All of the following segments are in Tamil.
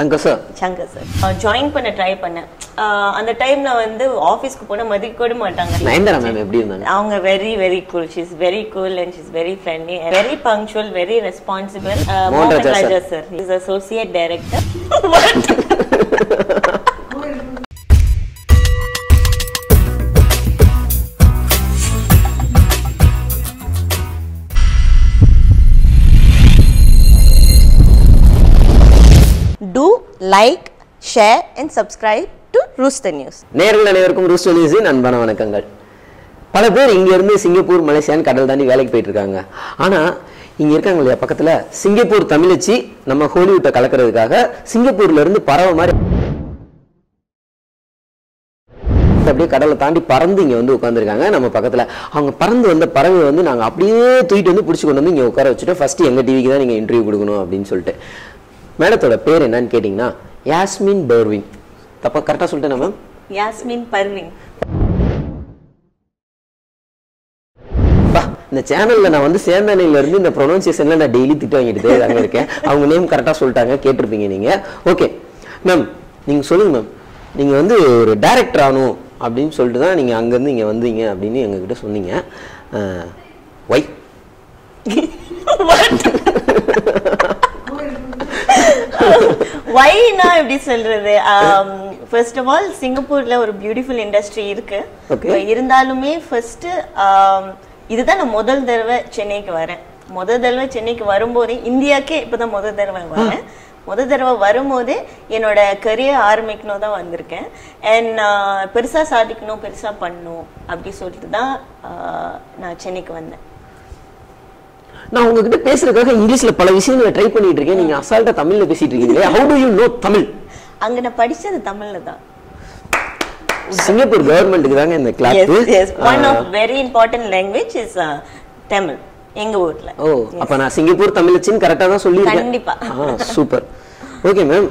Shankar sir Shankar sir join பண்ண ட்ரை பண்ணேன் ஆஹ் அந்த டைம்ல வந்து ஆஃபீஸ்க்கு போனா மதிக்க கூட மாட்டாங்க நயன்தாரா மேம் எப்படி இருந்தாங்க அவங்க very very cool she's very cool and she's very friendly very punctual very responsible மோகன் மோகன் ராஜா ராஜா sir is associate director do like share and subscribe to Rooster News நேர்கள் அனைவருக்கும் ரூஸ் நியூஸின் அன்பான வணக்கங்கள் பல பேர் இங்க இருந்து சிங்கப்பூர் மலேசியான்னு கடல் தாண்டி வேலைக்கு போயிட்டு இருக்காங்க ஆனா இங்க இருக்காங்க இல்லையா பக்கத்துல சிங்கப்பூர் தமிழச்சி நம்ம ஹாலிவுட்டை கலக்கிறதுக்காக சிங்கப்பூர்ல இருந்து பறவை மாதிரி அப்படியே கடலை தாண்டி பறந்து இங்க வந்து உட்காந்துருக்காங்க நம்ம பக்கத்துல அவங்க பறந்து வந்த பறவை வந்து நாங்க அப்படியே தூக்கிட்டு வந்து பிடிச்சி கொண்டு வந்து இங்க உட்கார வச்சுட்டு ஃபர்ஸ்ட் எங்க டிவிக்கு தான் நீங்க இன்டர்வியூ கொடுக்கணும் அப்படின்னு சொல்லிட்டு மேடத்தோட பேர் என்னன்னு கேட்டிங்கன்னா யாஸ்மின் டோர்வின் தப்பா கரெக்டா சொல்லிட்டேனா மேம் யாஸ்மின் பர்வின் அப்பா, இந்த சேனல்ல நான் வந்து சேர்ந்தனையில இருந்து இந்த ப்ரொனவுன்சியேஷன்ல நான் டெய்லி திட்டு வாங்கிட்டு தாங்க இருக்கேன் அவங்க நேம் கரெக்டா சொல்லிட்டாங்க கேட்டிருப்பீங்க நீங்க ஓகே மேம் நீங்க சொல்லுங்க மேம் நீங்க வந்து ஒரு டைரக்டர் ஆகணும் அப்படின்னு சொல்லிட்டு தான் நீங்க அங்கேருந்து இங்க வந்தீங்க அப்படின்னு எங்ககிட்ட சொன்னீங்க ஒய் வைனா எப்படி சொல்றது ஃபர்ஸ்ட் ஆஃப் ஆல் சிங்கப்பூர்ல ஒரு பியூட்டிஃபுல் இண்டஸ்ட்ரி இருக்கு Okay. But இருந்தாலுமே ஃபர்ஸ்ட் இதுதான் நான் முதல் தடவை சென்னைக்கு வரேன் முதல் தடவை சென்னைக்கு வரும்போதே இந்தியாக்கே இப்பதான் முதல் தடவை வரேன் முதல் தடவை வரும்போதே என்னோட கரியர் ஆரம்பிக்கணும் தான் வந்திருக்கேன் அண்ட் பெருசா சாதிக்கணும் பெருசா பண்ணணும் அப்படி சொல்லிட்டு தான் ஆஹ், நான் சென்னைக்கு வந்தேன் நான் உங்ககிட்ட பேசுறதுக்காக இங்கிலீஷ்ல பல விஷயங்களை ட்ரை பண்ணிட்டு இருக்கேன் நீங்க அசால்ட்டா தமிழ்ல பேசிட்டு இருக்கீங்களே how do you know Tamil அங்க நான் படிச்சது தமிழ்ல தான் சிங்கப்பூர் கவர்மெண்ட்டுக்கு தாங்க இந்த yes clap yes one of very important language is uh, tamil எங்க ஊர்ல ஓ அப்ப நான் சிங்கப்பூர் தமிழச்சின்னு கரெக்டா தான் சொல்லியிருக்கேன் கண்டிப்பா. Super okay ma'am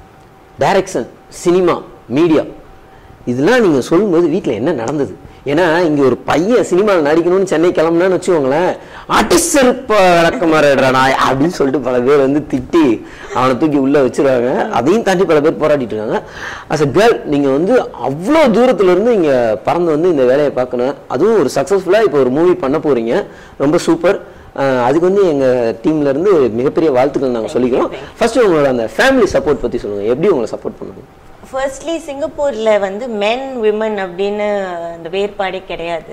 direction cinema media இதெல்லாம் நீங்க சொல்லும்போது வீட்ல என்ன நடந்தது ஏன்னா இங்க ஒரு பையன் சினிமாவில் நடிக்கணும்னு சென்னை கிளம்புனான்னு வச்சுக்கோங்களேன் அடிசல் வழக்கமாறா நாய் அப்படின்னு சொல்லிட்டு பல பேர் வந்து திட்டி அவனை தூக்கி உள்ள வச்சிருவாங்க அதையும் தாண்டி பல பேர் போராடிட்டு இருக்காங்க அஸ் அ கேர்ள் நீங்க வந்து அவ்வளோ தூரத்துல இருந்து இங்க பறந்து வந்து இந்த வேலையை பார்க்கணும் அதுவும் ஒரு சக்சஸ்ஃபுல்லா இப்போ ஒரு மூவி பண்ண போறீங்க ரொம்ப சூப்பர் அதுக்கு வந்து எங்க டீம்ல இருந்து மிகப்பெரிய வாழ்த்துக்கள் நாங்க சொல்லிக்கிறோம் ஃபர்ஸ்ட் உங்களோட அந்த ஃபேமிலி சப்போர்ட் பத்தி சொல்லுங்க எப்படி உங்களை சப்போர்ட் பண்ணுங்க ஃபர்ஸ்ட்லி சிங்கப்பூர்ல வந்து மென் விமன் அப்படின்னு அந்த வேறுபாடே கிடையாது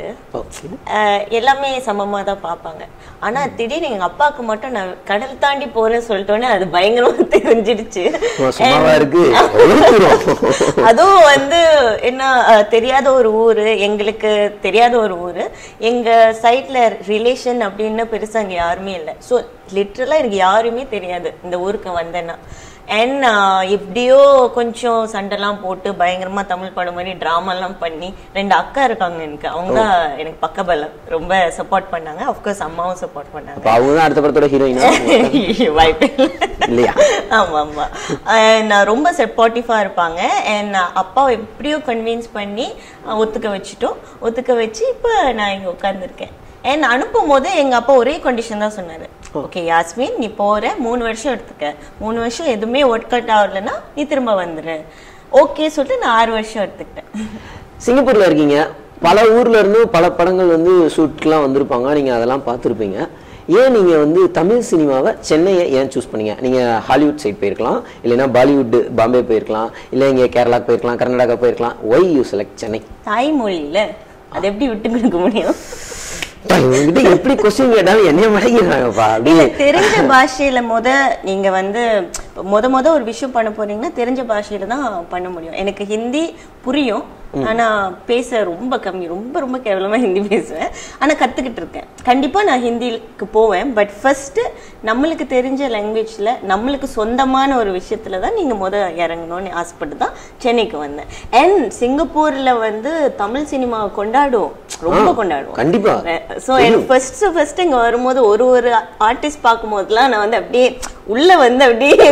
அஹ், எல்லாமே சமமா தான் பார்ப்பாங்க ஆனா திடீர்னு எங்க அப்பாவுக்கு மட்டும் நான் கடல் தாண்டி போறேன்னு சொல்லிட்டோன்னே அது பயங்கரமா தெரிஞ்சிடுச்சு சும்மாவா And- இருக்கு எவ்வளவு தூரம்? அதுவும் வந்து என்ன அஹ், தெரியாத ஒரு ஊரு எங்களுக்கு தெரியாத ஒரு ஊரு எங்க சைட்ல ரிலேஷன் அப்படின்னு பெருசா அங்க யாருமே இல்லை ஸோ லிட்ரலா எனக்கு யாருமே தெரியாது இந்த ஊருக்கு வந்தேன்னா அண்ட் எப்படியோ கொஞ்சம் சண்டைலாம் போட்டு பயங்கரமா தமிழ் படம் மாதிரி டிராமாலாம் பண்ணி ரெண்டு அக்கா இருக்காங்க எனக்கு அவங்க தான் எனக்கு பக்கபலம் ரொம்ப சப்போர்ட் பண்ணாங்க அஃப்கோர்ஸ் அம்மாவும் சப்போர்ட் பண்ணாங்க அப்ப அவங்க தான் அடுத்த படத்தோட ஹீரோயினா வாய்ப்பு இல்லையா? ஆமா ஆமா And, uh, ரொம்ப சப்போர்ட்டிவா இருப்பாங்க அண்ட் அப்பாவை எப்படியோ கன்வின்ஸ் பண்ணி uh, ஒத்துக்க வச்சுட்டோம் ஒத்துக்க வச்சு இப்போ நான் இங்க உட்கார்ந்துருக்கேன் அண்ட் அனுப்பும் போது எங்க அப்பா ஒரே கண்டிஷன் தான் சொன்னாரு ஓகே யாஸ்மின் நீ போற மூணு வருஷம் எடுத்துக்க மூணு வருஷம் எதுவுமே ஒர்க் அவுட் ஆகலைன்னா நீ திரும்ப வந்துரு ஓகே சொல்லிட்டு நான் ஆறு வருஷம் எடுத்துக்கிட்டேன் சிங்கப்பூர்ல இருக்கீங்க பல ஊர்ல இருந்து பல படங்கள் வந்து ஷூட்லாம் வந்திருப்பாங்க நீங்க அதெல்லாம் பார்த்துருப்பீங்க ஏன் நீங்க வந்து தமிழ் சினிமாவை சென்னையை ஏன் சூஸ் பண்ணீங்க நீங்க ஹாலிவுட் சைட் போயிருக்கலாம் இல்லைன்னா பாலிவுட் பாம்பே போயிருக்கலாம் இல்லை இங்க கேரளாக்கு போயிருக்கலாம் கர்நாடகா போயிருக்கலாம் ஒய் யூ செலக்ட் சென்னை தாய்மொழியில அதை எப்படி விட்டு கொடுக்க முடியும் அப்பா, இவங்ககிட்ட எப்படி கொஸ்டின் கேட்டாலும் என்னைய மடங்கிறாங்கப்பா அப்படியே தெரிஞ்ச பாஷையில முத நீங்க வந்து முத முத ஒரு விஷயம் பண்ண போறீங்கன்னா தெரிஞ்ச பாஷையில தான் பண்ண முடியும் எனக்கு ஹிந்தி புரியும் ஆனா பேச ரொம்ப கம்மி ரொம்ப ரொம்ப கேவலமா ஹிந்தி பேசுவேன் ஆனா கத்துக்கிட்டு இருக்கேன் கண்டிப்பா நான் ஹிந்திக்கு போவேன் பட் ஃபர்ஸ்ட் நம்மளுக்கு தெரிஞ்ச லாங்குவேஜ்ல நம்மளுக்கு சொந்தமான ஒரு விஷயத்துல தான் நீங்க முத இறங்கணும்னு ஆசைப்பட்டு தான் சென்னைக்கு வந்தேன் அண்ட் சிங்கப்பூர்ல வந்து தமிழ் சினிமாவை கொண்டாடுவோம் ரொம்ப ஆ, கொண்டாடுவோம் கண்டிப்பா. ஸோ எனக்கு ஃபர்ஸ்ட் ஃபர்ஸ்ட் இங்க வரும்போது ஒரு ஒரு ஆர்டிஸ்ட் பார்க்கும்போதெல்லாம் நான் வந்து அப்படியே உள்ள வந்து அப்படியே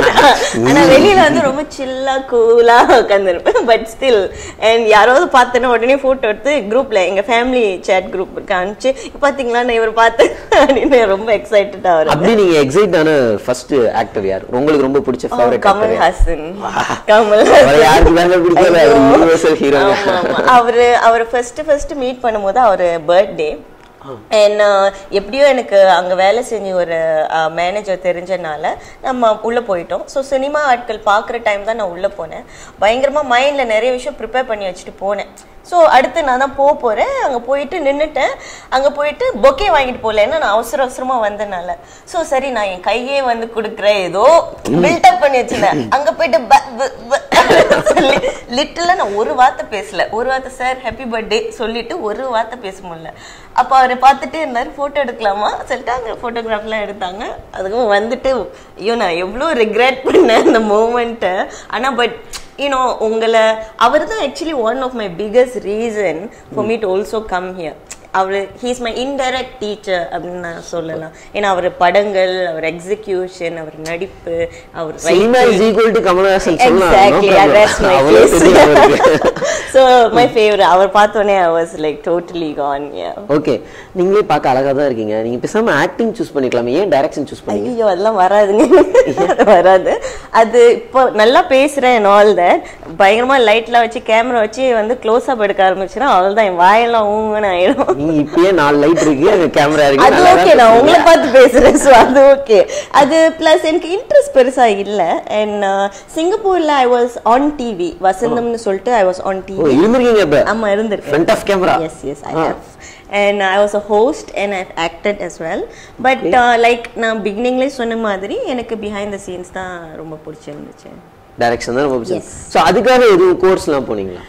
ஆனா வெளியில வந்து ரொம்ப சில்லா கூலா உட்காந்துருப்பேன் பட் ஸ்டில் அண்ட் யாராவது பார்த்தேன்னா உடனே போட்டோ எடுத்து குரூப்ல எங்க ஃபேமிலி சேட் குரூப் இருக்கு அனுப்பிச்சு பாத்தீங்களா நான் இவர் பார்த்தேன் அப்படின்னு ரொம்ப எக்ஸைட்டடா வரும் அப்படி நீங்க எக்ஸைட் ஆன ஃபர்ஸ்ட் ஆக்டர் யார் உங்களுக்கு ரொம்ப பிடிச்ச ஃபேவரட் கமல் ஹாசன் கமல் அவரை யாருக்கு தாங்க பிடிக்கல ஐயோ. அவர் யூனிவர்சல் ஹீரோ ஆமா, ஆமா. அவரு அவர் ஃபர்ஸ்ட் ஃபர்ஸ்ட் மீட் பண்ணும்போது அவர் பர்த்டே அண்ட் எப்படியோ எனக்கு அங்க வேலை செஞ்ச ஒரு மேனேஜர் தெரிஞ்சனால நம்ம உள்ள போயிட்டோம் ஸோ சினிமா ஆட்கள் பார்க்குற டைம் தான் நான் உள்ள போனேன் பயங்கரமா மைண்ட்ல நிறைய விஷயம் ப்ரிப்பேர் பண்ணி வச்சுட்டு போனேன் ஸோ அடுத்து நான் தான் போக போறேன் அங்க போயிட்டு நின்னுட்டேன் அங்க போயிட்டு பொக்கே வாங்கிட்டு போகல ஏன்னா நான் அவசர அவசரமா வந்தனால ஸோ சரி நான் என் கையே வந்து கொடுக்குறேன் ஏதோ பில்டப் பண்ணி வச்சிருந்தேன் அங்க போயிட்டு ப- ப- ப- சொல்லி லிட்டில் நான் ஒரு வார்த்தை பேசல ஒரு வார்த்தை சார் ஹாப்பி பர்த்டே சொல்லிட்டு ஒரு வார்த்தை பேச முடியல அப்போ அவரை பார்த்துட்டு இருந்தாரு ஃபோட்டோ எடுக்கலாமா சொல்லிட்டு அங்கே ஃபோட்டோகிராஃப்லாம் எடுத்தாங்க அதுக்கும் வந்துட்டு ஐயோ நான் எவ்வளோ ரிக்ரெட் பண்ணேன் அந்த மூமெண்ட்டை ஆனால் பட் யூனோ உங்களை அவர் தான் actually one of my biggest reason for me to also come here அவர் ஹீஸ் மை இன்டைரக்ட் டீச்சர் அப்படின்னு நான் சொல்லலாம் ஏன்னா அவர் படங்கள் அவர் எக்ஸிக்யூஷன் அவர் நடிப்பு அவர் cinema is equal to Kamal Haasan சொல்லலாம் Exactly, no yeah, problem. that's my அவ்வளவு case. தெரியும் அவருக்கு. so my favorite அவர் பார்த்தோன்னே I was like totally gone yeah okay நீங்களே பார்க்க அழகா தான் இருக்கீங்க நீங்க பேசாம ஆக்டிங் சூஸ் பண்ணிக்கலாமே ஏன் டைரக்ஷன் சூஸ் பண்ணீங்க ஐயோ அதெல்லாம் வராதுங்க அது வராது அது இப்போ நல்லா பேசுறேன் and all that பயங்கரமா லைட்லாம் வச்சு கேமரா வச்சு வந்து க்ளோஸ் அப் எடுக்க ஆரம்பிச்சுன்னா அவ்வளவுதான் என் வாயெல்லாம் ஊங்கன்னு ஆயிடும் நீங்க இப்பயே நாலு லைட் இருக்கு கேமரா இருக்கு அது நல்லா ஓகே தான் நான் உங்களை பேசுறீங்க. பார்த்து பேசுறேன் ஸோ அது ஓகே அது பிளஸ் எனக்கு இன்ட்ரெஸ்ட் பெருசா இல்ல அண்ட் சிங்கப்பூர்ல ஐ வாஸ் ஆன் டிவி வசந்தம்னு சொல்லிட்டு I was on oh TV இருந்திருக்கீங்க இப்ப ஆமா இருந்திருக்கேன் front of camera Yes, yes, I have. And I was a host and I've acted as well. But uh, like நான் பிகினிங்லேயே சொன்ன மாதிரி எனக்கு பிஹைண்ட் த சீன்ஸ் தான் ரொம்ப பிடிச்சிருந்துச்சு டைரக்ஷன் தான் ரொம்ப பிடிச்சது Yes. சோ அதுக்காக எதுவும் கோர்ஸ்லாம் போனீங்களா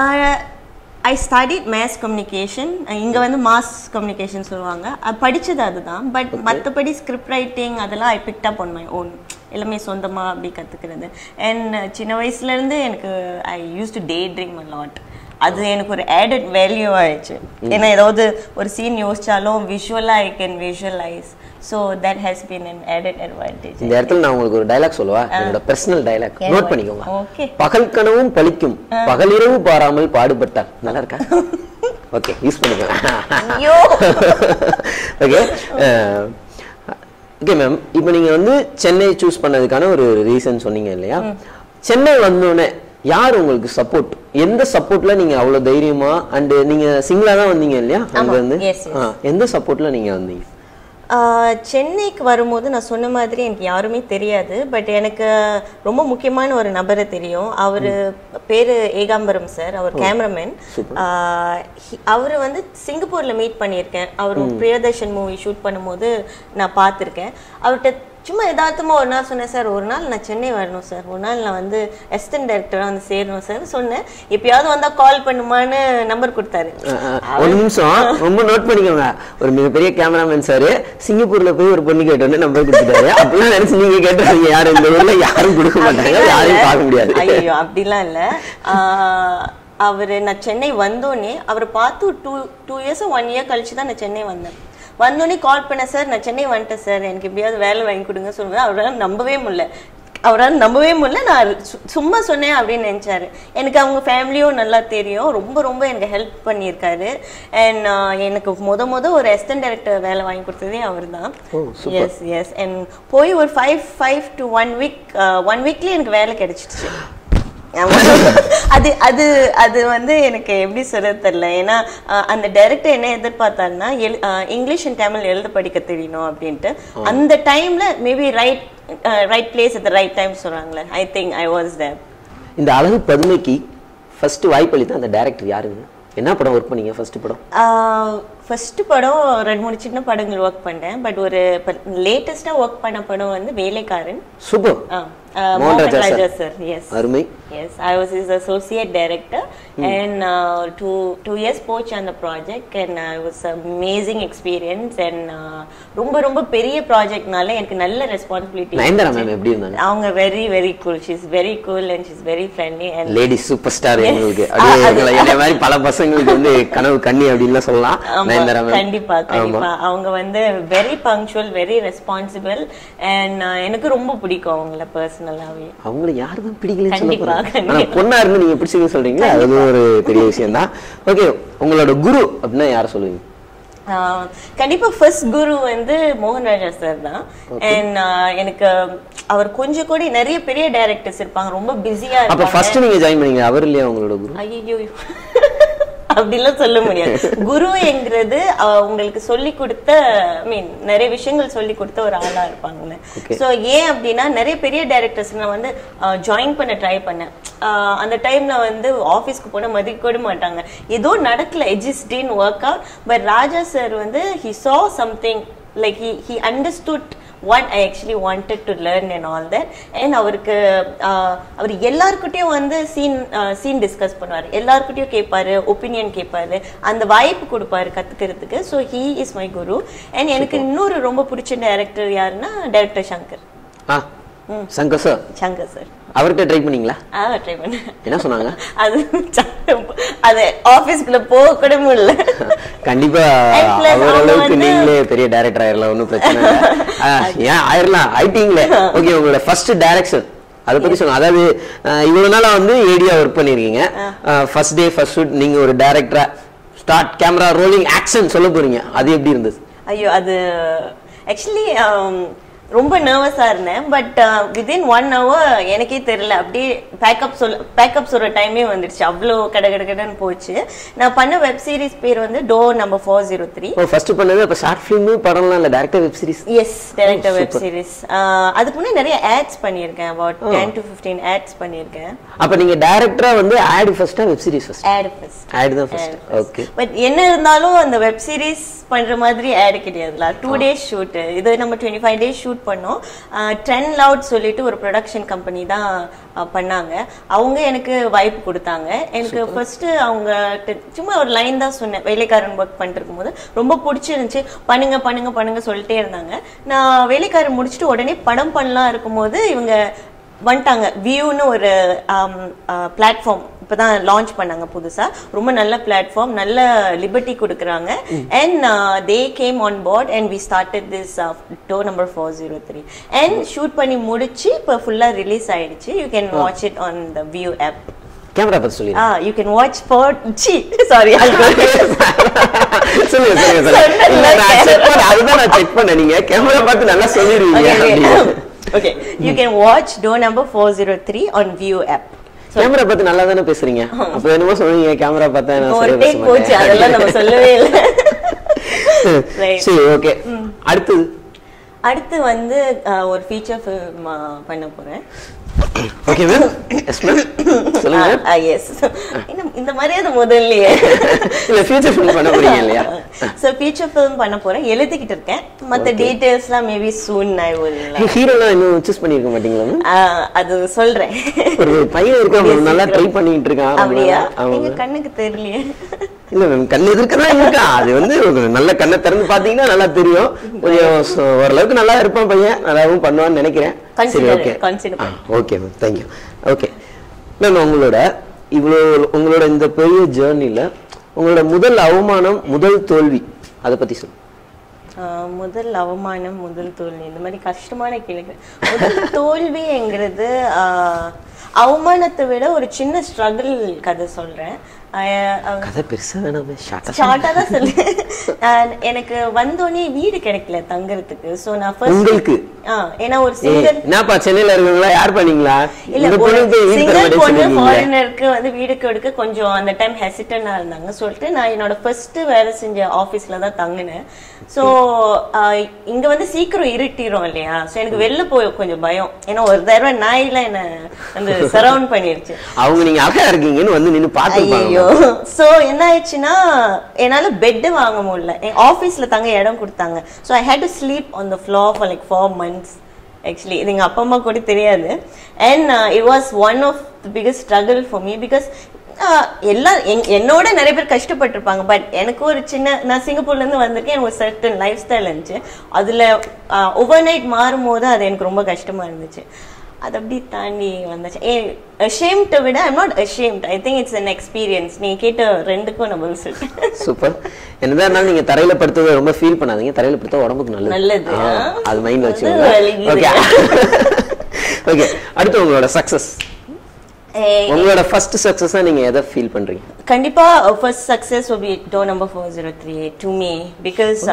ஐ ஸ்டடிட் மேஸ் கம்யூனிகேஷன் இங்கே வந்து மாஸ் கம்யூனிகேஷன் சொல்லுவாங்க அது படிச்சது அதுதான் பட் மற்றபடி ஸ்கிரிப்ட் ரைட்டிங் அதெல்லாம் I picked up on my own எல்லாமே சொந்தமாக அப்படி கற்றுக்கிறது அண்ட் சின்ன வயசுலேருந்து எனக்கு I used to daydream a lot அது எனக்கு ஒரு ஆடட் வேல்யூ ஆயிடுச்சு ஏன்னா ஏதாவது ஒரு சீன் யோசிச்சாலும் விஷுவலாக I can visualise so that has been an added advantage இந்த இடத்துல நான் உங்களுக்கு ஒரு டைலாக் சொல்லவா என்னோட personal dialogue Yeah, note right. பண்ணிக்கோங்க Okay. பகல் கனவும் பலிக்கும் பகலிரவு பாராமல் பாடுபட்டார் நல்லா இருக்கா ஓகே யூஸ் பண்ணிக்கோங்க ஐயோ ஓகே ஓகே மேம் இப்போ நீங்க வந்து சென்னை சூஸ் பண்ணதுக்கான ஒரு ரீசன் சொன்னீங்க இல்லையா சென்னை வந்தோடனே யார் உங்களுக்கு சப்போர்ட் எந்த சப்போர்ட்ல நீங்க அவ்வளவு தைரியமா அண்ட் நீங்க சிங்கிளா தான் வந்தீங்க இல்லையா அங்க ஆமா, இருந்து yes, yes. ஆ, எந்த சப்போர்ட்ல நீங்க வந்தீங்க ஆஹ் சென்னைக்கு வரும்போது நான் சொன்ன மாதிரி எனக்கு யாருமே தெரியாது பட் எனக்கு ரொம்ப முக்கியமான ஒரு நபரை தெரியும் அவர் பேரு ஏகாம்பரம் சார் அவர் கேமராமேன் அவர் வந்து சிங்கப்பூர்ல மீட் பண்ணியிருக்கேன் அவர் பிரியதர்ஷன் மூவி ஷூட் பண்ணும்போது நான் பார்த்துருக்கேன் அவர்கிட்ட சும்மா யதார்த்தமா ஒரு நாள் சொன்னேன் சார் ஒரு நாள் நான் சென்னை வரணும் சார் ஒரு நாள் நான் வந்து அசிஸ்டன்ட் டைரக்டராக வந்து சேரணும் சார் சொன்னேன் எப்பயாவது வந்தா கால் பண்ணுமான்னு நம்பர் கொடுத்தாரு ஒரு நிமிஷம் ரொம்ப நோட் பண்ணிக்கோங்க ஒரு மிகப்பெரிய கேமராமேன் சார் சிங்கப்பூர்ல போய் ஒரு பொண்ணு கேட்டோன்னு நம்பர் கொடுத்துட்டாரு அப்படிலாம் நினைச்சு நீங்க கேட்டுருக்கீங்க யாரும் இந்த ஊர்ல யாரும் கொடுக்க மாட்டாங்க யாரையும் பார்க்க முடியாது ஐயோ அப்படிலாம் இல்ல ஆஹ் அவரு நான் சென்னை வந்தோடனே அவரை பார்த்து two two years one year கழிச்சு தான் நான் சென்னை வந்தேன் வந்தோடனே கால் பண்ணேன் சார் நான் சென்னை வந்துட்டேன் சார் எனக்கு எப்படியாவது வேலை வாங்கி கொடுங்க சொல்லுவேன் அவரால் நம்பவே முடியல அவரால் நம்பவே முடியல நான் சு- சும்மா சொன்னேன் அப்படின்னு நினைச்சாரு எனக்கு அவங்க ஃபேமிலியும் நல்லா தெரியும் ரொம்ப ரொம்ப எனக்கு ஹெல்ப் பண்ணியிருக்காரு அண்ட் எனக்கு முத முத ஒரு அசிஸ்டன்ட் டைரக்டர் வேலை வாங்கி கொடுத்ததே அவர் தான் ஓ, super. எஸ் எஸ் அண்ட் போய் ஒரு five five to one week one வீக்லயே எனக்கு வேலை கிடைச்சிடுச்சு ஆமா. அது அது அது வந்து எனக்கு எப்படி சொல்ல தெரியல ஏன்னா அஹ், அந்த டைரக்டர் என்ன எதிர்பார்த்தாருன்னா எழு- அஹ், இங்கிலீஷ் அண்ட் தமிழ் எழுத படிக்க தெரியணும் அப்படின்ட்டு அந்த டைம்ல maybe right right place at right time சொல்றாங்களே I think I was there இந்த அழகு பதுமைக்கு ஃபர்ஸ்ட் வாய்ப்பளித்த அந்த டைரக்டர் யாருங்க என்ன படம் ஒர்க் பண்ணீங்க ஃபர்ஸ்ட் படம் ஃபர்ஸ்ட் படம் ரெண்டு மூணு சின்ன படங்கள் ஒர்க் பண்ணேன் பட் ஒரு லேட்டஸ்டா ஒர்க் பண்ண படம் வந்து வேலைக்காரன் சூப்பர் ஆ. Uh, மோகன் Mohan ராஜா Raja சார் sir, yes. அருமை Yes, I was his associate director, and uh, two two years poach on the project, and uh, it was amazing experience, and uh, ரொம்ப ரொம்ப பெரிய ப்ராஜெக்ட்னால எனக்கு நல்ல ரெஸ்பான்சிபிலிட்டி நயன்தாரா மேம் எப்படி இருந்தாங்க அவங்க very very cool she's very cool and she's very friendly and lady super star Yes. எங்களுக்கு ஆ, அப்படியே அது- எங்களை என்ன மாதிரி பல பசங்களுக்கு வந்து கனவு கண்ணி அப்படின்னு சொல்லலாம் ஆமா, நயன்தாரா மேம் கண்டிப்பா கண்டிப்பா அவங்க வந்து very punctual very responsible and எனக்கு ரொம்ப பிடிக்கும் அவங்கள பர்சனலாவே அவங்கள யாருதான் பிடிக்கலன்னு சொல்ல கண்டிப்பா, போறாங்க ஆனா கண்டிப்பா. பொண்ணா இருந்து நீங்க பிடிச்சிங்க சொல்றீங்களா அது ஒரு பெரிய விஷயம் தான் ஓகே உங்களோட குரு அப்படின்னா யார சொல்லுவீங்க ஆஹ் கண்டிப்பா ஃபர்ஸ்ட் குரு வந்து மோகன் ராஜா சார் தான் அண்ட் எனக்கு அவர் கொஞ்சம் கூட நிறைய பெரிய டைரக்டர்ஸ் இருப்பாங்க ரொம்ப பிஸியா அப்ப இருப்பாங்க ஃபர்ஸ்ட் நீங்க ஜாயின் பண்ணீங்க அவர் இல்லையா உங்களோட குரு ஐயோ அப்படிலாம் சொல்ல முடியாது குரு என்கிறது அஹ், உங்களுக்கு சொல்லி கொடுத்த ஐ மீன் நிறைய விஷயங்கள் சொல்லி கொடுத்த ஒரு ஆளா இருப்பாங்கன்னு Okay. சோ ஏன் அப்படின்னா நிறைய பெரிய டைரக்டர்ஸ் நான் வந்து ஜாயின் பண்ண ட்ரை பண்ணேன் அஹ், அந்த டைம்ல வந்து ஆஃபீஸ்க்கு போன மதிக்க கூட மாட்டாங்க ஏதோ நடக்கல just didn't work out but Raja sir வந்து he saw something like he he understood what I actually wanted to learn and all that and அவருக்கு ஆஹ், அவர் எல்லாருக்கிட்டையும் வந்து சீன் சீன் டிஸ்கஸ் பண்ணுவார் எல்லாருக்கிட்டையும் கேட்பாரு ஒப்பீனியன் கேட்பாரு அந்த வாய்ப்பு கொடுப்பாரு கத்துக்கிறதுக்கு so he is my guru and எனக்கு இன்னொரு ரொம்ப பிடிச்ச டைரக்டர் யாருன்னா டைரக்டர் சங்கர் ஆ சங்கர் சார் சங்கர் சார் அவர்கிட்ட ட்ரை பண்ணீங்களா ஆ ட்ரை பண்ணேன் என்ன சொன்னாங்க அது அது ஆஃபீஸ்க்குள்ள போக கூட முடியல கண்டிப்பா And plus அவர் அவங்க அளவுக்கு வந்து- நீங்களே பெரிய டைரக்டர் ஆயிரலாம் ஒன்றும் பிரச்சனை இல்லை ஆ, ஏன் ஆயிரலாம் ஆயிட்டீங்களே ஓகே உங்களோட ஃபர்ஸ்ட் டைரக்ஷன் அதை பத்தி சொல்லுங்க அதாவது அஹ், இவ்வளவு நாளா வந்து ஏடியா ஒர்க் பண்ணிருக்கீங்க ஃபர்ஸ்ட் டே ஃபர்ஸ்ட் ஷூட் நீங்க ஒரு டைரக்டரா ஸ்டார்ட் கேமரா ரோலிங் ஆக்ஷன் சொல்ல போறீங்க அது எப்படி இருந்தது ஐயோ அது ஆக்சுவலி ரொம்ப நர்வஸா இருந்தேன் பட் வித்தின் ஒன் ஹவர் எனக்கே தெரியல அப்படியே பேக்கப் சொல் பேக்கப் சொல்ற டைமே வந்துடுச்சு அவ்வளோ கட கட கடன்னு போச்சு நான் பண்ண வெப் சீரிஸ் பேர் வந்து door number four zero three oh first பண்ணது அப்ப ஷார்ட் ஃபிலிம் படம்லாம் இல்ல director web series yes director web series அதுக்கு முன்னாடி நிறைய ஆட்ஸ் பண்ணியிருக்கேன் about ten to fifteen ads பண்ணியிருக்கேன் அப்ப நீங்க டைரக்டரா வந்து ஆட் ஃபர்ஸ்டா web series first ad first ad தான் ஃபர்ஸ்ட் ஓகே பட் என்ன இருந்தாலும் அந்த வெப் சீரிஸ் பண்ற மாதிரி ஆட் கிடையாதுல டூ டேஸ் ஷூட் இது நம்ம டுவெண்ட்டி ஃபைவ் டேஸ் ஷூட் பண்ணோம் ட்ரென் லவுட் சொல்லிட்டு ஒரு ப்ரொடக்ஷன் கம்பெனி தான் அஹ், பண்ணாங்க அவங்க எனக்கு வாய்ப்பு கொடுத்தாங்க எனக்கு ஃபர்ஸ்ட் அவங்க ட- சும்மா ஒரு லைன் தான் சொன்னேன் வேலைக்காரன் ஒர்க் பண்ணிட்டு இருக்கும்போது ரொம்ப பிடிச்சிருந்துச்சு பண்ணுங்க பண்ணுங்க பண்ணுங்க சொல்லிட்டே இருந்தாங்க நான் வேலைக்காரன் முடிச்சுட்டு உடனே படம் பண்ணலாம் இருக்கும்போது இவங்க வந்துட்டாங்க வியூன்னு ஒரு பிளாட்ஃபார்ம் இப்பதான் லான்ச் பண்ணாங்க புதுசா ரொம்ப நல்ல பிளாட்ஃபார்ம் நல்ல லிபர்ட்டி கொடுக்குறாங்க and they came on board and we started this door number four zero three and shoot பண்ணி முடிச்சு இப்போ ஃபுல்லா ரிலீஸ் ஆயிடுச்சு you can watch it on the Viu app camera பத்தி சொல்லி ஆ யூ கேன் வாட்ச் ஃபார் சி சாரி சொல்லுங்க சொல்லுங்க சொல்லுங்க இல்ல, நான் check பண்ணேன். அதுதான் நான் செக் பண்ணேன் நீங்க கேமரா பார்த்து நல்லா சொல்லிடுவீங்க அப்படின்னு. Okay you can watch door number four zero three on Viu app camera பார்த்து நல்லா தானே பேசுறீங்க அப்ப என்னமோ சொன்னீங்க கேமரா பார்த்தா நான் ஒரு சரியா டேக் பேச போச்சு மாட்டேன். அதெல்லாம் நம்ம சொல்லவே இல்லை Right. சரி ஓகே அடுத்தது அடுத்து வந்து அஹ், ஒரு ஃபீச்சர் ஃபில்ம் பண்ண போறேன் ஓகே மேம் எஸ் மேம் சொல்லுங்க எஸ் இந்த மரியாதை முதல்லயே இல்ல ஃபியூச்சர் ஃபிலிம் பண்ண போறீங்க இல்லையா சோ ஃபீச்சர் ஃபில்ம் பண்ண போறேன் எழுதிக்கிட்டு இருக்கேன் மத்த டீடைல்ஸ்லாம் மேபி சூன் ஐ வில் ஹீரோலாம் இன்னும் சூஸ் பண்ணிருக்க மாட்டீங்களா மேம் அது சொல்றேன் ஒரு பையன் இருக்கான் அவன் நல்லா ட்ரை பண்ணிட்டு இருக்கான் ரொம்ப அப்படியா நாளா. ஆமா எங்க ma'am. கண்ணுக்கு தெரியலையே இல்ல மேம் கண் எதிர்க்க தான் இருக்கான் அது வந்து ஒரு நல்ல கண்ணை திறந்து பாத்தீங்கன்னா நல்லா தெரியும் கொஞ்சம் ச- ஓரளவுக்கு நல்லா இருப்பான் பையன் நல்லாவும் பண்ணுவான்னு நினைக்கிறேன் சரி Consider okay it, consider it. Okay ma'am thank you okay ma'am உங்களோட இவ்வளோ உங்களோட இந்த பெரிய ஜேர்னில உங்களோட முதல் அவமானம் முதல் தோல்வி அதை பத்தி சொல்லு ஆஹ் முதல் அவமானம் முதல் தோல்வி இந்த மாதிரி கஷ்டமான கேள்வி முதல் தோல்விங்கிறது ஆஹ் அவமானத்தை விட ஒரு சின்ன ஸ்ட்ரகிள் கதை சொல்றேன் ஆஹ் ஆஹ் கதை பெருசா வேணாமே ஷார்ட்டா ஷார்ட்டா தான் சொல்லு ஆஹ் எனக்கு வந்தோடனே வீடு கிடைக்கல தங்குறதுக்கு சோ நான் ஃபர்ஸ்ட் உங்களுக்கு ஏன்னா ஒரு ஏய், சிங்கிள் என்னப்பா சென்னையில இருக்கவங்களா யார் பண்ணீங்களா இல்ல இந்த ஒரு பொண்ணுக்கு வீடு தர சிங்கிள் மாட்டேன்னு பொண்ணு சொல்லிருக்கீங்க. ஃபாரினருக்கு வந்து வீடு கொடுக்க கொஞ்சம் அந்த டைம் ஹெசிட்டண்டா இருந்தாங்க சொல்லிட்டு நான் என்னோட ஃபர்ஸ்ட் வேலை செஞ்ச ஆபீஸ்ல தான் தங்கினேன் சோ இங்க வந்து சீக்கிரம் இருட்டிரும் இல்லையா சோ எனக்கு வெளில போய் கொஞ்சம் பயம் ஏன்னா ஒரு தடவை நாயெல்லாம் என்ன வந்து சரவுண்ட் பண்ணிருச்சு அவங்க நீங்க அழகா இருக்கீங்கன்னு வந்து நின்னு பாத்துருப்பாங்க ஐயோ சோ என்ன ஆயிடுச்சுன்னா என்னால பெட் வாங்க முடியல என் ஆபீஸ்ல தங்க இடம் கொடுத்தாங்க so I had to sleep on the floor for like four months actually இது எங்கள் அப்பா அம்மா கூட தெரியாது and it was one of the biggest struggle for me because எல்லாம் என்- என்னோட நிறைய பேர் கஷ்டப்பட்டிருப்பாங்க பட் எனக்கு ஒரு சின்ன நான் சிங்கப்பூர்லேருந்து வந்திருக்கேன் எனக்கு ஒரு சர்டன் லைஃப் ஸ்டைல் இருந்துச்சு அதில் ஓவர் நைட் மாறும் போது அது எனக்கு ரொம்ப கஷ்டமாக இருந்துச்சு அது அப்படி தாண்டி வந்துச்சு ஏ அஷேம்ட்டை விட I'm not ashamed I think it's an experience நீ கேட்ட ரெண்டுக்கும் நான் பதில் சொல்லிட்டேன் சூப்பர் என்னதான் இருந்தாலும் நீங்க தரையில படுத்ததை ரொம்ப ஃபீல் பண்ணாதீங்க தரையில படுத்தா உடம்புக்கு நல்லது நல்லது, ஆ, ஆ. அது மைண்ட்ல அது வச்சுக்கோங்க வலிக்குது. ஓகே ஓகே அடுத்து உங்களோட சக்சஸ் ஏய், உங்களோட ஃபர்ஸ்ட் சக்சஸா நீங்க எதை ஃபீல் பண்றீங்க கண்டிப்பா first success will be door number four zero three to me because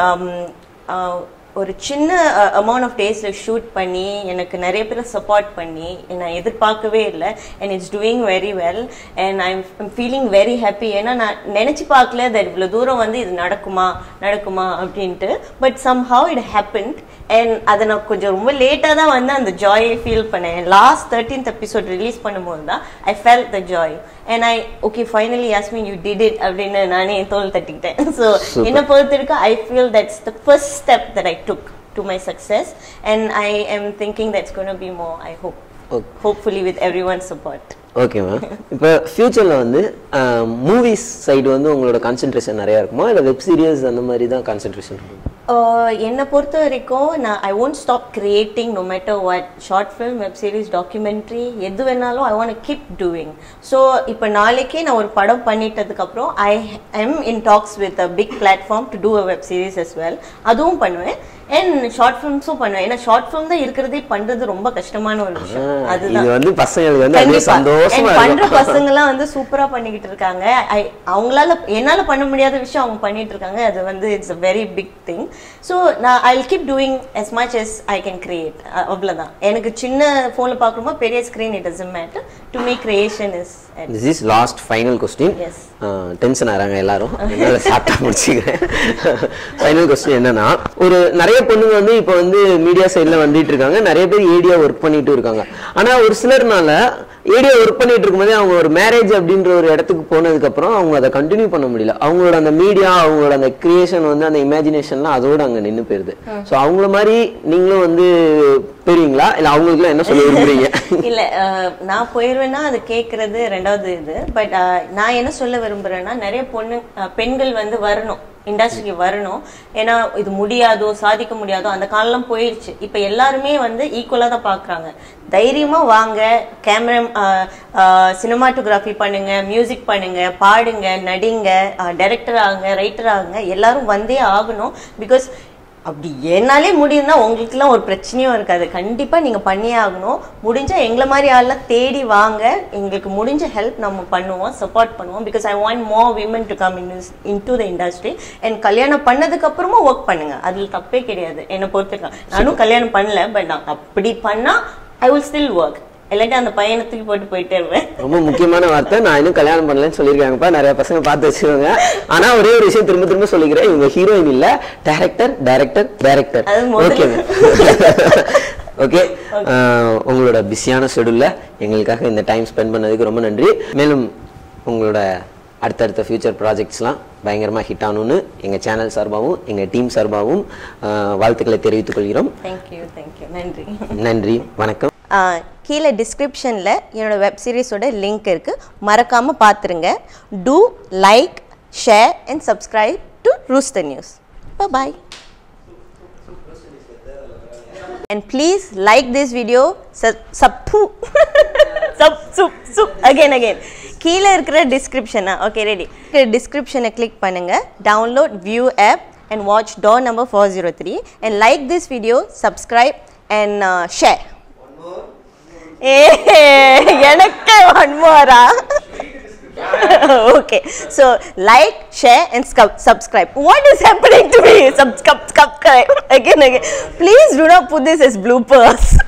ஒரு சின்ன அமௌண்ட் ஆஃப் டேஸில் ஷூட் பண்ணி எனக்கு நிறைய பேர் சப்போர்ட் பண்ணி நான் எதிர்பார்க்கவே இல்லை and it's doing very well and I'm feeling very happy ஏன்னா நான் நினச்சி பார்க்கல தட் இவ்வளோ தூரம் வந்து இது நடக்குமா நடக்குமா அப்படின்ட்டு but some how it happened and அதை நான் கொஞ்சம் ரொம்ப லேட்டாக தான் வந்து அந்த ஜாயை ஃபீல் பண்ணேன் லாஸ்ட் தேர்ட்டீன்த் எபிசோட் ரிலீஸ் பண்ணும்போது தான் I fell the joy and I okay finally Yasmin you did it அப்படின்னு நானே தோல் தட்டிக்கிட்டேன் ஸோ Super. என்னை பொறுத்த வரைக்கும் I feel that's the first step that I took to my success and I am thinking that's gonna be more I hope Okay. Hopefully with everyone support okay ma'am இப்போ ஃபியூச்சரில் வந்து மூவிஸ் சைடு வந்து உங்களோட கான்சென்ட்ரேஷன் நிறையா இருக்குமா இல்லை வெப் சீரிஸ் அந்த மாதிரி தான் கான்சென்ட்ரேஷன் இருக்கும் என்னை பொறுத்த வரைக்கும் நான் I won't stop creating no matter what short film web series documentary எது வேணாலும் I want keep doing so இப்போ நாளைக்கே நான் ஒரு படம் பண்ணிட்டதுக்கப்புறம் I am in talks with a big platform to do a web series as well அதுவும் பண்ணுவேன் அண்ட் ஷார்ட் ஃபிலிம்ஸும் பண்ணுவேன் ஏன்னா ஷார்ட் ஃபிலிம் தான் இருக்கிறதே பண்றது ரொம்ப கஷ்டமான ஒரு விஷயம் இது அதுதான் வந்து பசங்களுக்கு வந்து அப்படியே கண்டிப்பா. சந்தோஷமா And பண்ற இருக்கும் பசங்க எல்லாம் வந்து சூப்பரா பண்ணிக்கிட்டு இருக்காங்க I- அவங்களால என்னால பண்ண முடியாத விஷயம் அவங்க பண்ணிட்டு இருக்காங்க அது வந்து it's a very big thing so நான் I keep doing as much as I can create அவ்வளவுதான் எனக்கு சின்ன போன்ல பார்க்கணுமா பெரிய screen it doesn't matter to make creation is this is last final question Yes. Tension ஆகிறாங்க எல்லாரும் என்னால சாப்பிட்டா முடிச்சுக்கிறேன் ஃபைனல் கொஸ்டின் என்னன்னா ஒரு நிறைய பொண்ணுங்க வந்து இப்போ வந்து மீடியா சைடில் வந்துட்டு இருக்காங்க நிறைய பேர் ஏடியா ஒர்க் பண்ணிட்டு இருக்காங்க ஆனா ஒரு சிலர்னால ஏடியா ஒர்க் பண்ணிட்டு இருக்கும்போதே அவங்க ஒரு மேரேஜ் அப்படின்ற ஒரு இடத்துக்கு போனதுக்கு அப்புறம் அவங்க அதை கண்டினியூ பண்ண முடியல அவங்களோட அந்த மீடியா அவங்களோட அந்த கிரியேஷன் வந்து அந்த இமேஜினேஷன்லாம் அதோட அங்க நின்னு போயிருது ஸோ அவங்கள மாதிரி நீங்களும் வந்து பெரியங்களா இல்ல அவங்களுக்குலாம் என்ன சொல்ல விரும்புறீங்க இல்ல அஹ், நான் போயிருவேன்னா அது கேட்கறது ரெண்டாவது இது பட் நான் என்ன சொல்ல விரும்புறேன்னா நிறைய பொண்ணு அஹ், பெண்கள் வந்து வரணும் இண்டஸ்ட்ரிக்கு வரணும் ஏன்னா இது முடியாதோ சாதிக்க முடியாதோ அந்த காலம்லாம் போயிடுச்சு இப்ப எல்லாருமே வந்து ஈக்குவலா தான் பாக்குறாங்க தைரியமா வாங்க கேமரா சினிமாட்டோகிராஃபி பண்ணுங்க மியூசிக் பண்ணுங்க பாடுங்க நடிங்க டைரக்டர் ஆகுங்க ரைட்டர் ஆகுங்க எல்லாரும் வந்தே ஆகணும் பிகாஸ் அப்படி என்னாலே முடியும்னா உங்களுக்குலாம் ஒரு பிரச்சனையும் இருக்காது கண்டிப்பா நீங்க பண்ணியே ஆகணும் முடிஞ்சா எங்களை மாதிரி ஆள்லாம் தேடி வாங்க எங்களுக்கு முடிஞ்ச ஹெல்ப் நம்ம பண்ணுவோம் சப்போர்ட் பண்ணுவோம் because I want more women to come in into the industry and கல்யாணம் பண்ணதுக்கு அப்புறமா ஒர்க் பண்ணுங்க அதுல தப்பே கிடையாது என்னை பொறுத்திருக்கேன் நானும் கல்யாணம் பண்ணல பட் நான் அப்படி பண்ணா ஐ வில் ஸ்டில் ஒர்க் இல்லாட்டி அந்த பையனை தூக்கி போட்டு போயிட்டே இருப்பேன் ரொம்ப முக்கியமான வார்த்தை நான் இன்னும் கல்யாணம் பண்ணலன்னு சொல்லியிருக்காங்கப்பா நிறைய பசங்க பார்த்து வச்சுக்கோங்க ஆனா ஒரே ஒரு விஷயம் திரும்ப திரும்ப சொல்லிக்கிறேன் இவங்க ஹீரோயின் இல்ல டைரக்டர் டைரக்டர் டைரக்டர் அது ஓகே முதல்ல. ஓகே உங்களோட பிஸியான ஷெடியூல்ல எங்களுக்காக இந்த டைம் ஸ்பெண்ட் பண்ணதுக்கு ரொம்ப நன்றி மேலும் உங்களோட அடுத்தடுத்த ஃபியூச்சர் ப்ராஜெக்ட்ஸ்லாம் பயங்கரமாக ஹிட் ஆகணும்னு எங்கள் சேனல் சார்பாகவும் எங்கள் டீம் சார்பாகவும் ஆஹ், வாழ்த்துக்களை தெரிவித்துக் கொள்கிறோம் தேங்க்யூ தேங்க்யூ நன்றி நன்றி வணக்கம் ஆஹ் கீழே டிஸ்கிரிப்ஷனில் என்னோட வெப் சீரிஸோட லிங்க் இருக்குது மறக்காமல் பார்த்துருங்க do like share and subscribe to ரூஸ்த news bye and please like this video sub sub sub sub sub again again கீழே இருக்கிற டிஸ்கிரிப்ஷனா ஓகே ரெடி டிஸ்கிரிப்ஷனை கிளிக் பண்ணுங்க download view app and watch door number four zero three and like this video subscribe and share ஏ எனக்கு ஒன் மோரா okay so like share and scu- subscribe what is happening to me subscribe subscribe again again please do not put this as bloopers